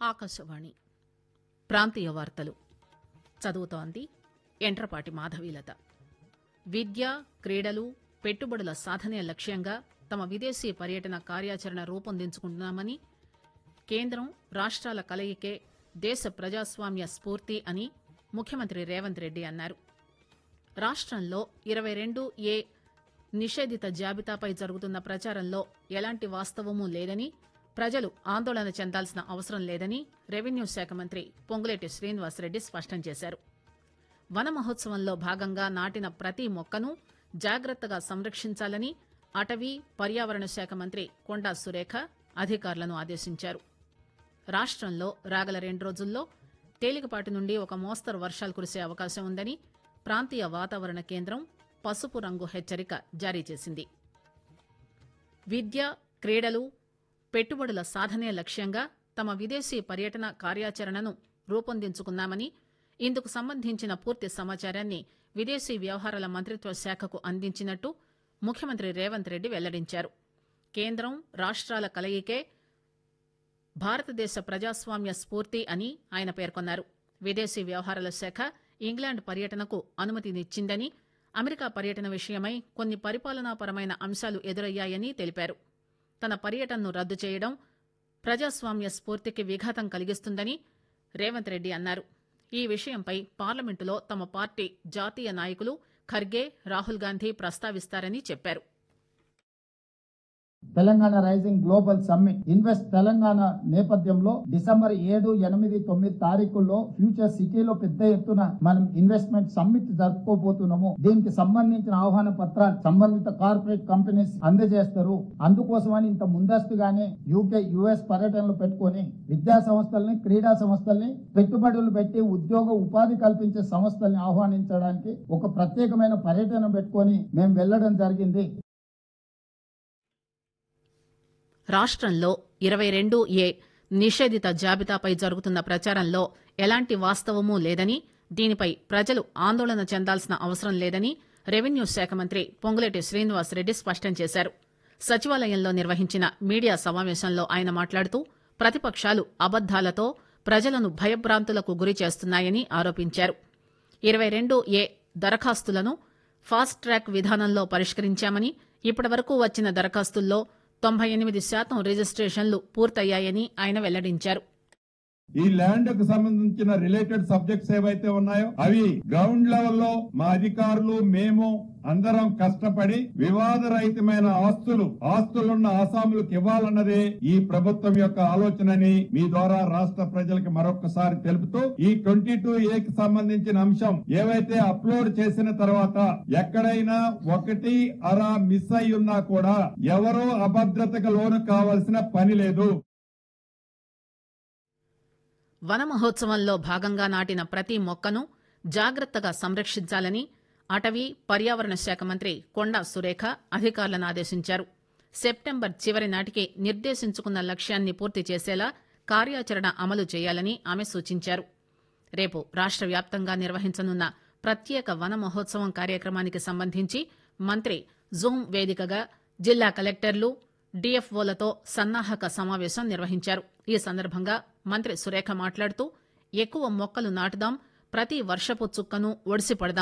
ఆకాశవాణి ప్రాంతీయ వార్తలు చదువుతోంది ఎంట్రపాటి మాధవీలత విద్య క్రీడలు పెట్టుబడుల సాధనే లక్ష్యంగా తమ విదేశీ పర్యటన కార్యాచరణ రూపొందించుకుంటున్నామని కేంద్రం రాష్ట్రాల కలయికే దేశ ప్రజాస్వామ్య స్ఫూర్తి అని ముఖ్యమంత్రి రేవంత్ రెడ్డి అన్నారు రాష్ట్రంలో ఇరవై రెండు ఏ నిషేధిత జాబితాపై జరుగుతున్న ప్రచారంలో ఎలాంటి వాస్తవమూ లేదని ప్రజలు ఆందోళన చెందాల్సిన అవసరం లేదని రెవెన్యూ శాఖ మంత్రి పొంగులేటి శ్రీనివాసరెడ్డి స్పష్టం చేశారు వన మహోత్సవంలో భాగంగా నాటిన ప్రతి మొక్కను జాగ్రత్తగా సంరక్షించాలని అటవీ పర్యావరణ శాఖ మంత్రి కొండా సురేఖ అధికారులను ఆదేశించారు రాష్ట్రంలో రాగల రెండు రోజుల్లో తేలికపాటి నుండి ఒక మోస్తరు వర్షాలు కురిసే అవకాశం ఉందని ప్రాంతీయ వాతావరణ కేంద్రం పసుపు రంగు హెచ్చరిక జారీ చేసింది విద్య క్రీడలు పెట్టుబడుల సాధనే లక్ష్యంగా తమ విదేశీ పర్యటన కార్యాచరణను రూపొందించుకున్నామని ఇందుకు సంబంధించిన పూర్తి సమాచారాన్ని విదేశీ వ్యవహారాల మంత్రిత్వ శాఖకు అందించినట్టు ముఖ్యమంత్రి రేవంత్ రెడ్డి వెల్లడించారు కేంద్రం రాష్ట్రాల కలయికే భారతదేశ ప్రజాస్వామ్య స్ఫూర్తి అని ఆయన పేర్కొన్నారు విదేశీ వ్యవహారాల శాఖ ఇంగ్లాండ్ పర్యటనకు అనుమతినిచ్చిందని అమెరికా పర్యటన విషయమై కొన్ని పరిపాలనాపరమైన అంశాలు ఎదురయ్యాయని తెలిపారు తన పర్యటనను రద్దు చేయడం ప్రజాస్వామ్య స్ఫూర్తికి విఘాతం కలిగిస్తుందని రేవంత్ రెడ్డి అన్నారు ఈ విషయంపై పార్లమెంటులో తమ పార్టీ జాతీయ నాయకులు ఖర్గే రాహుల్ గాంధీ ప్రస్తావిస్తారని చెప్పారు Telangana rising global summit invest Telangana నేపథ్యంలో డిసెంబర్ ఏడు ఎనిమిది తొమ్మిది తారీఖుల్లో ఫ్యూచర్ సిటీలో పెద్ద ఎత్తున మనం ఇన్వెస్ట్మెంట్ సమ్మిట్ జరుపుకోబోతున్నాము దీనికి సంబంధించిన ఆహ్వాన పత్రాలు సంబంధిత కార్పొరేట్ కంపెనీస్ అందజేస్తారు అందుకోసమని ఇంత ముందస్తుగానే యూకే యుఎస్ పర్యటనలు పెట్టుకొని విద్యా సంస్థల్ని క్రీడా సంస్థల్ని పెట్టుబడులు పెట్టి ఉద్యోగ ఉపాధి కల్పించే సంస్థల్ని ఆహ్వానించడానికి ఒక ప్రత్యేకమైన పర్యటన పెట్టుకొని మేము వెళ్లడం జరిగింది రాష్ట్రంలో ఇరవై రెండు ఏ నిషేధిత జాబితాపై జరుగుతున్న ప్రచారంలో ఎలాంటి వాస్తవమూ లేదని దీనిపై ప్రజలు ఆందోళన చెందాల్సిన అవసరం లేదని రెవెన్యూ శాఖ మంత్రి పొంగులేటి శ్రీనివాసరెడ్డి స్పష్టం చేశారు సచివాలయంలో నిర్వహించిన మీడియా సమావేశంలో ఆయన మాట్లాడుతూ ప్రతిపక్షాలు అబద్దాలతో ప్రజలను భయభ్రాంతులకు గురి చేస్తున్నాయని ఆరోపించారు ఇరవై రెండు ఏ దరఖాస్తులను ఫాస్ట్ ట్రాక్ విధానంలో పరిష్కరించామని ఇప్పటివరకు వచ్చిన దరఖాస్తుల్లో తొంభై ఎనిమిది శాతం రిజిస్ట్రేషన్లు పూర్తయ్యాయని ఆయన వెల్లడించారు ఈ ల్యాండ్ కు సంబంధించిన రిలేటెడ్ సబ్జెక్ట్స్ ఏవైతే ఉన్నాయో అవి గ్రౌండ్ లెవెల్లో మా అధికారులు మేము అందరం కష్టపడి వివాదరహితమైన ఆస్తులు ఆస్తులున్న ఆసాములకు ఇవ్వాలన్నదే ఈ ప్రభుత్వం యొక్క ఆలోచనని మీ ద్వారా రాష్ట్ర ప్రజలకు మరొకసారి తెలుపుతూ ఈ ట్వంటీ టూ ఏ కి సంబంధించిన అంశం ఏవైతే అప్లోడ్ చేసిన తర్వాత ఎక్కడైనా ఒకటి అరా మిస్ అయి ఉన్నా కూడా ఎవరో అభద్రతకు లోను కావాల్సిన పని లేదు వన మహోత్సవంలో భాగంగా నాటిన ప్రతి మొక్కను జాగ్రత్తగా సంరక్షించాలని అటవీ పర్యావరణ శాఖ మంత్రి కొండా సురేఖ అధికారులను ఆదేశించారు సెప్టెంబర్ చివరి నాటికి నిర్దేశించుకున్న లక్ష్యాన్ని పూర్తి చేసేలా కార్యాచరణ అమలు చేయాలని ఆమె సూచించారు రేపు రాష్ట్ర వ్యాప్తంగా నిర్వహించనున్న ప్రత్యేక వన మహోత్సవం కార్యక్రమానికి సంబంధించి మంత్రి జూమ్ వేదికగా జిల్లా కలెక్టర్లు డీఎఫ్ఓలతో సన్నాహక సమావేశం నిర్వహించారు ఈ సందర్భంగా మంత్రి సురేఖ మాట్లాడుతూ ఎక్కువ మొక్కలు నాటుదాం ప్రతి వర్షపు చుక్కను ఒడిసి పడదాం